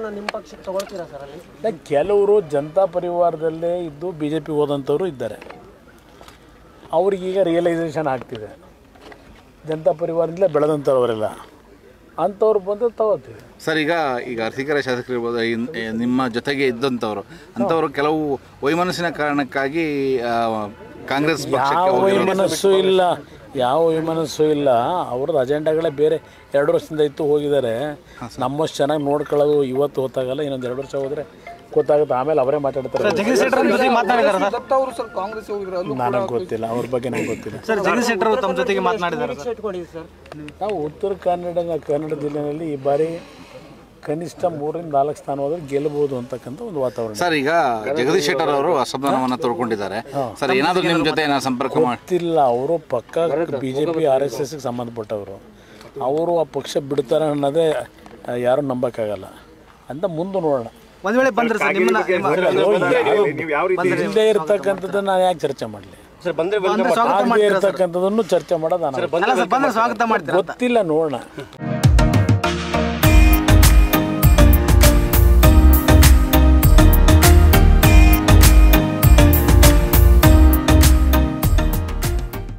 ಸ್ಥಾನಮಾನ ನಿಮ್ಮ ಪಕ್ಷಕ್ಕೆ ತಗೊಳ್ತೀರಾ ಸರ್ ಅಲ್ಲಿ ಇಲ್ಲ, ಕೆಲವರು ಜನತಾ ಪರಿವಾರದಲ್ಲೇ ಇದ್ದು ಬಿ ಜೆ ಪಿ ಹೋದಂಥವ್ರು ಇದ್ದಾರೆ ಅವ್ರಿಗೀಗ ರಿಯಲೈಸೇಷನ್ ಆಗ್ತಿದೆ ಜನತಾ ಪರಿವಾರದಿಂದಲೇ ಬೆಳೆದಂಥವ್ರು ಅವರೆಲ್ಲ ಅಂಥವ್ರು ಬಂದು ತಗೋತೀವಿ ಸರ್ ಈಗ ಈಗ ಅರಸೀಕೆರೆ ಶಾಸಕರು ಇರ್ಬೋದು ಇನ್- ಏ, ನಿಮ್ಮ ಜೊತೆಗೆ ಇದ್ದಂಥವ್ರು ಅಂಥವ್ರು ಕೆಲವು ವೈಮನಸ್ಸಿನ ಕಾರಣಕ್ಕಾಗಿ ಆ, ಕಾಂಗ್ರೆಸ್ ಪಕ್ಷಕ್ಕೆ ಯಾವ ಹೋಗಿರೋದು. ಮನಸ್ಸು ಇಲ್ಲ ಯಾವ ಮನಸ್ಸು ಇಲ್ಲ ಅವ್ರದ್ದು ಅಜೆಂಡಾಗಳೇ ಬೇರೆ ಎರಡು ವರ್ಷದಿಂದ ಇತ್ತು ಹೋಗಿದ್ದಾರೆ ನಮ್ಮಷ್ಟು ಚೆನ್ನಾಗಿ ನೋಡ್ಕೊಳ್ಳೋದು ಇವತ್ತು ಗೊತ್ತಾಗಲ್ಲ ಇನ್ನೊಂದು ಎರಡು ವರ್ಷ ಹೋದರೆ ಗೊತ್ತಾಗುತ್ತೆ ಆಮೇಲೆ ಅವರೇ ಮಾತಾಡ್ತಾರೆ ಜಗದೀಶ್ ಶೆಟ್ಟರ್ ಅವ್ರ ಜೊತೆಗೆ ಮಾತನಾಡಿದಾರೆ ಸರ್ ದತ್ತ ಅವರು ಸರ್ ಕಾಂಗ್ರೆಸ್ ಹೋಗಿದ್ರು ಅಲ್ಲೂ ನನಗೆ ಗೊತ್ತಿಲ್ಲ ಅವ್ರ ಬಗ್ಗೆ ನಂಗೆ ಗೊತ್ತಿಲ್ಲ ಸರ್ ಜಗದೀಶ್ ಶೆಟ್ಟರ್ ಅವರು ತಮ್ಮ ಜೊತೆಗೆ ಮಾತನಾಡಿದ್ದಾರೆ ಸರ್ ಇಟ್ಕೊಂಡಿದ್ದೀವಿ ಸರ್ ನಾವು ಉತ್ತರ ಕನ್ನಡ ಕನ್ನಡ ಜಿಲ್ಲೆಯಲ್ಲಿ ಈ ಬಾರಿ ಕನಿಷ್ಠ ಮೂರರಿಂದ ನಾಲ್ಕು ಸ್ಥಾನ ಹೋದ್ರೆ ಗೆಲ್ಲಬಹುದು ಅಂತಕ್ಕಂಥ ಒಂದು ವಾತಾವರಣ ಸರ್ ಈಗ ಜಗದೀಶ್ ಶೆಟ್ಟರ್ ಅವರು ಅಸಮಾಧಾನವನ್ನು ತೋಡ್ಕೊಂಡಿದ್ದಾರೆ ಸರ್ ಏನಾದರೂ ನಿಮ್ಮ ಜೊತೆ ಏನಾದ್ರು ಸಂಪರ್ಕ ಮಾಡಿ ಗೊತ್ತಿಲ್ಲ ಅವರು ಪಕ್ಕ B J P R S ಎಸ್ಗೆ ಸಂಬಂಧಪಟ್ಟವರು ಅವರು ಆ ಪಕ್ಷ ಬಿಡ್ತಾರೆ ಅನ್ನೋದೇ ಆ, ಯಾರೂ ನಂಬಕ್ಕಾಗಲ್ಲ ಅಂತ ಮುಂದೆ ನೋಡೋಣ ಒಂದ್ ವೇಳೆ ಬಂದ್ರೆ ಸರ್ ನಿಮ್ಮನ್ನ ಇಲ್ಲದೆ ಇರ್ತಕ್ಕಂಥದ್ದನ್ನ ನಾನು ಯಾಕೆ ಚರ್ಚೆ ಮಾಡಲಿ ಸರ್ ಬಂದ್ರೆ ಬಂದ್ರೆ ಸ್ವಾಗತ ಆಗದೆ ಮಾಡ್ತೀರಾ ಸರ್ ಇರ್ತಕ್ಕಂಥದ್ದನ್ನು ಚರ್ಚೆ ಮಾಡೋದು ಅನಾವಶ್ಯಕ. ಅಲ್ಲ ಸರ್ ಬಂದ್ರೆ ಸ್ವಾಗತ ಮಾಡ್ತೀರಾ ಅಂತ? ಗೊತ್ತಿಲ್ಲ ನೋಡೋಣ